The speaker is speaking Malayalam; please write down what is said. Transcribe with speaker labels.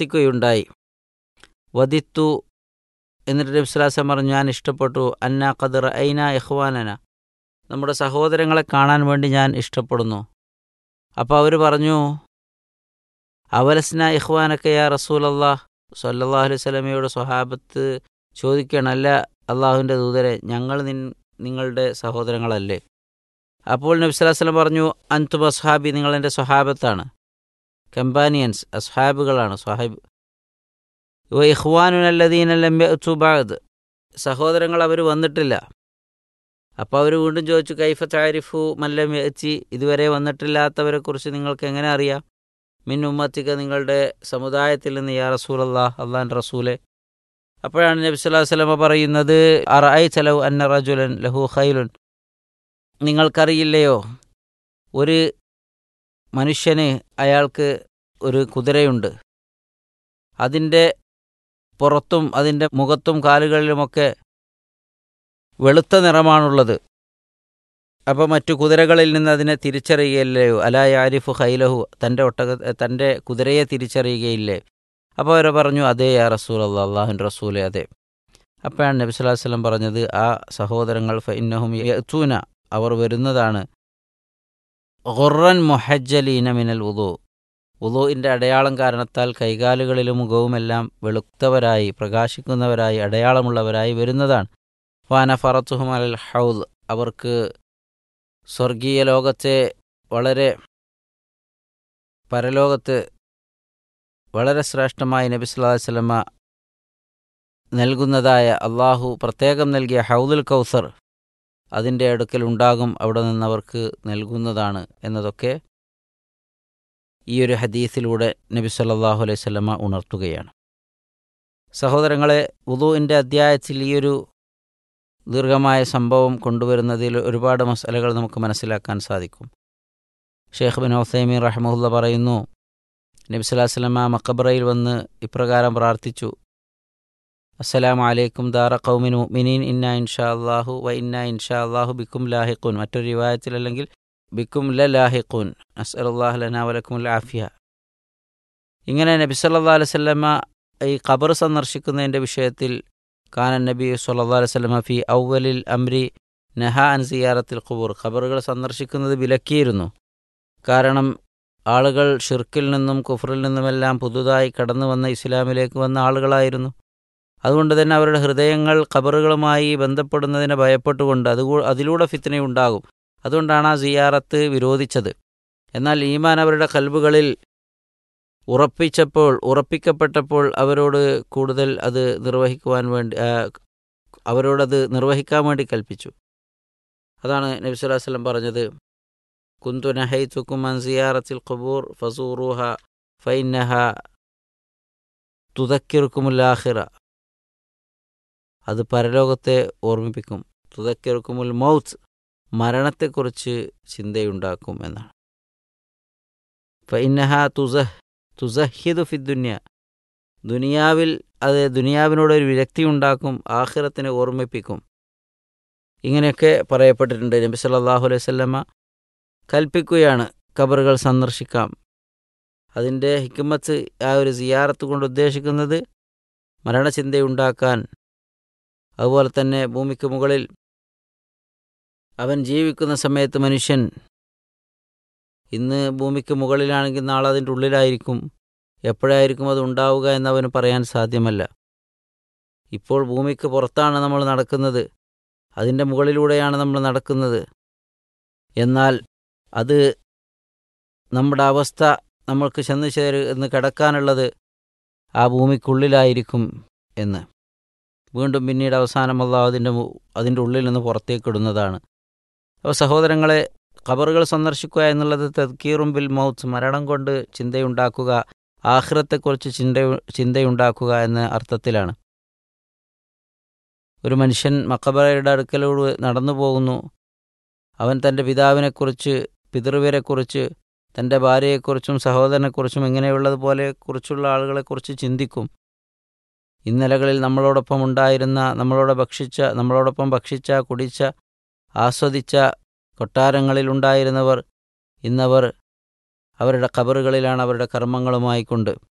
Speaker 1: പ്രാർത്ഥിക്കുകയുണ്ടായി വദിത്തു എന്നിട്ട് നബ്സുലാസം പറഞ്ഞു ഞാൻ ഇഷ്ടപ്പെട്ടു അന്ന ഖദർ ഐന ഇഹ്വാനന നമ്മുടെ സഹോദരങ്ങളെ കാണാൻ വേണ്ടി ഞാൻ ഇഷ്ടപ്പെടുന്നു അപ്പോൾ അവർ പറഞ്ഞു അവലസ്ന ഇഹ്വാനൊക്കെ യാ റസൂൽ അള്ളാഹ് സല്ലാ അലൈഹി സ്വലമയോട് സ്വഹാബത്ത് ചോദിക്കണം അല്ല അള്ളാഹുവിൻ്റെ ദൂതരെ ഞങ്ങൾ നിൻ നിങ്ങളുടെ സഹോദരങ്ങളല്ലേ അപ്പോൾ നബി സ്വലാഹു വസ്ലം പറഞ്ഞു അൻതുബ് അസ്ഹാബി നിങ്ങൾ എൻ്റെ സ്വഹാബത്താണ് കമ്പാനിയൻസ് അസ്ഹാബുകളാണ് സ്വഹാബ് വ ഇഹ്വാനുനല്ലദീനല്ലംബാദ് സഹോദരങ്ങൾ അവർ വന്നിട്ടില്ല അപ്പോൾ അവർ വീണ്ടും ചോദിച്ചു കൈഫ താരിഫു മല്ലം എച്ചി ഇതുവരെ വന്നിട്ടില്ലാത്തവരെക്കുറിച്ച് നിങ്ങൾക്ക് എങ്ങനെ അറിയാം മിൻ ഉമ്മത്തിക്ക നിങ്ങളുടെ സമുദായത്തിൽ നിന്ന് യാ റസൂൽ അള്ളാഹ് അള്ളാൻ റസൂലെ അപ്പോഴാണ് നബി സ്വല്ലല്ലാഹു അലൈഹി വസല്ലമ പറയുന്നത് അറഅയ് ചലവ് അന്ന റജുലൻ ലഹു ഖൈലുൻ നിങ്ങൾക്കറിയില്ലയോ ഒരു മനുഷ്യന് അയാൾക്ക് ഒരു കുതിരയുണ്ട് അതിൻ്റെ പുറത്തും അതിൻ്റെ മുഖത്തും കാലുകളിലുമൊക്കെ വെളുത്ത നിറമാണുള്ളത് അപ്പോൾ മറ്റു കുതിരകളിൽ നിന്ന് അതിനെ തിരിച്ചറിയുകയില്ലയോ അലാ യാരിഫു ഖൈലഹു തൻ്റെ ഒട്ടക തൻ്റെ കുതിരയെ തിരിച്ചറിയുകയില്ലേ അപ്പോൾ അവർ പറഞ്ഞു അതേ യാ റസൂൽ അള്ളാഹ് അള്ളാഹുൻ റസൂലെ അതെ അപ്പോഴാണ് നബി സ്വല്ലല്ലാഹു അലൈഹി വസല്ലം പറഞ്ഞത് ആ സഹോദരങ്ങൾ ഫഇന്നഹും യഅ്തൂന അവർ വരുന്നതാണ് ഖുർറൻ മുഹജ്ജലീന മിനൽ ഉദു ഉദുവിൻ്റെ അടയാളം കാരണത്താൽ കൈകാലുകളിലും മുഖവുമെല്ലാം വെളുത്തവരായി പ്രകാശിക്കുന്നവരായി അടയാളമുള്ളവരായി വരുന്നതാണ് വാന ഫറത്തുഹും അൽ ഹൗദ് അവർക്ക് സ്വർഗീയ ലോകത്തെ വളരെ പരലോകത്ത് വളരെ ശ്രേഷ്ഠമായി നബി സല്ലല്ലാഹു അലൈഹി വസല്ലമ നൽകുന്നതായ അള്ളാഹു പ്രത്യേകം നൽകിയ ഹൗദുൽ കൗസർ അതിൻ്റെ അടുക്കൽ ഉണ്ടാകും അവിടെ നിന്ന് അവർക്ക് നൽകുന്നതാണ് എന്നതൊക്കെ ഈ ഒരു ഹദീസിലൂടെ നബി സല്ലല്ലാഹു അലൈഹി വസല്ലമ ഉണർത്തുകയാണ് സഹോദരങ്ങളെ ഉദുവിൻ്റെ അധ്യായത്തിൽ ഈ ഒരു ദീർഘമായ സംഭവം കൊണ്ടുവരുന്നതിൽ ഒരുപാട് മസലകൾ നമുക്ക് മനസ്സിലാക്കാൻ സാധിക്കും ഷെയ്ഖ് ബിൻ ഹുസൈമീൻ റഹ്മുല്ല പറയുന്നു നബി സ്വല്ലല്ലാഹു അലൈഹി വസല്ലമ മക്കബറയിൽ വന്ന് ഇപ്രകാരം പ്രാർത്ഥിച്ചു അസ്സലാമു അലൈക്കും ദാറ ഖൗമിൻ മുഅ്മിനീൻ ഇന്ന ഇൻഷാ അല്ലാഹു വ ഇന്ന ഇൻഷാ അല്ലാഹു ബിക്കും ലാഹിഖൂൻ മറ്റൊരു റിവായത്തിൽ അല്ലെങ്കിൽ ബിക്കും ല ലാഹിഖൂൻ അസ്അലുല്ലാഹ് ലനാ വലക്കുമുൽ ആഫിയ ഇങ്ങനെ നബി സല്ലല്ലാഹു അലൈഹി വസല്ലമ ഈ ഖബർ സന്ദർശിക്കുന്നതിൻ്റെ വിഷയത്തിൽ കാനൻ നബി സല്ലല്ലാഹു അലൈഹി വസല്ലമ ഫി ഔവലിൽ അംരി നഹ അൻ സിയാറത്തിൽ ഖുബൂർ ഖബറുകൾ സന്ദർശിക്കുന്നത് വിലക്കിയിരുന്നു കാരണം ആളുകൾ ഷിർക്കിൽ നിന്നും കുഫറിൽ നിന്നുമെല്ലാം പുതുതായി കടന്നു വന്ന ഇസ്ലാമിലേക്ക് വന്ന ആളുകളായിരുന്നു അതുകൊണ്ട് തന്നെ അവരുടെ ഹൃദയങ്ങൾ ഖബറുകളുമായി ബന്ധപ്പെടുന്നതിനെ ഭയപ്പെട്ടുകൊണ്ട് അത് അതിലൂടെ ഫിത്തനയുണ്ടാകും അതുകൊണ്ടാണ് ആ സിയാറത്ത് വിരോധിച്ചത് എന്നാൽ ഈമാൻ അവരുടെ കൽബുകളിൽ ഉറപ്പിച്ചപ്പോൾ ഉറപ്പിക്കപ്പെട്ടപ്പോൾ അവരോട് കൂടുതൽ അത് നിർവഹിക്കുവാൻ വേണ്ടി അവരോടത് നിർവഹിക്കാൻ വേണ്ടി കൽപ്പിച്ചു അതാണ് നബി സ്വല്ലല്ലാഹു അലൈഹി വസല്ലം പറഞ്ഞത് കുന്തു നഹൈതുക്കും അൻ സിയാറത്തിൽ ഖുബൂർ ഫസൂറുഹ ഫൈനഹ തുതക്കിറുക്കുമുൽ ആഖിറ അത് പരലോകത്തെ ഓർമ്മിപ്പിക്കും തുതക്കിറുക്കുമുൽ മൗത്ത് മരണത്തെക്കുറിച്ച് ചിന്തയുണ്ടാക്കും എന്നാണ് ഫൈനഹ തുസഹ് തുസഹിദു ഫി ദുന്യ ദുനിയാവിൽ അത് ദുനിയാവിനോട് ഒരു വിരക്തി ഉണ്ടാക്കും ആഖിറത്തിനെ ഓർമ്മിപ്പിക്കും ഇങ്ങനെയൊക്കെ പറയപ്പെട്ടിട്ടുണ്ട് നബി സല്ലല്ലാഹു അലൈഹി വസല്ലമ കൽപ്പിക്കുകയാണ് ഖബറുകൾ സന്ദർശിക്കാം അതിൻ്റെ ഹിക്കുമത്ത് ആ ഒരു സിയാറത്ത് കൊണ്ട് ഉദ്ദേശിക്കുന്നത് മരണചിന്തയുണ്ടാക്കാൻ അതുപോലെ തന്നെ ഭൂമിക്ക് മുകളിൽ അവൻ ജീവിക്കുന്ന സമയത്ത് മനുഷ്യൻ ഇന്ന് ഭൂമിക്ക് മുകളിലാണെങ്കിൽ നാളെ അതിൻ്റെ ഉള്ളിലായിരിക്കും എപ്പോഴായിരിക്കും അത് ഉണ്ടാവുക എന്നവന് പറയാൻ സാധ്യമല്ല ഇപ്പോൾ ഭൂമിക്ക് പുറത്താണ് നമ്മൾ നടക്കുന്നത് അതിൻ്റെ മുകളിലൂടെയാണ് നമ്മൾ നടക്കുന്നത് എന്നാൽ അത് നമ്മുടെ അവസ്ഥ നമ്മൾക്ക് ചെന്ന് ചേർന്ന് കിടക്കാനുള്ളത് ആ ഭൂമിക്കുള്ളിലായിരിക്കും എന്ന് വീണ്ടും പിന്നീട് അവസാനമുള്ള അതിൻ്റെ അതിൻ്റെ ഉള്ളിൽ നിന്ന് പുറത്തേക്ക് ഇടുന്നതാണ് അപ്പോൾ സഹോദരങ്ങളെ ഖബറുകൾ സന്ദർശിക്കുക എന്നുള്ളത് തദ്ക്കീറും ബിൽ മൗത്ത് മരണം കൊണ്ട് ചിന്തയുണ്ടാക്കുക ആഹ്റത്തെക്കുറിച്ച് ചിന്ത ചിന്തയുണ്ടാക്കുക എന്ന അർത്ഥത്തിലാണ് ഒരു മനുഷ്യൻ മക്കബറയുടെ അടുക്കലൂടെ നടന്നു പോകുന്നു അവൻ തൻ്റെ പിതാവിനെക്കുറിച്ച് പിതൃവരെക്കുറിച്ച് തൻ്റെ ഭാര്യയെക്കുറിച്ചും സഹോദരനെക്കുറിച്ചും ഇങ്ങനെയുള്ളതുപോലെ കുറിച്ചുള്ള ആളുകളെക്കുറിച്ച് ചിന്തിക്കും ഇന്നലകളിൽ നമ്മളോടൊപ്പം ഉണ്ടായിരുന്ന നമ്മളോട് ഭക്ഷിച്ച നമ്മളോടൊപ്പം ഭക്ഷിച്ച കുടിച്ച ആസ്വദിച്ച കൊട്ടാരങ്ങളിലുണ്ടായിരുന്നവർ ഇന്നവർ അവരുടെ ഖബറുകളിലാണ് അവരുടെ കർമ്മങ്ങളുമായി കൊണ്ട്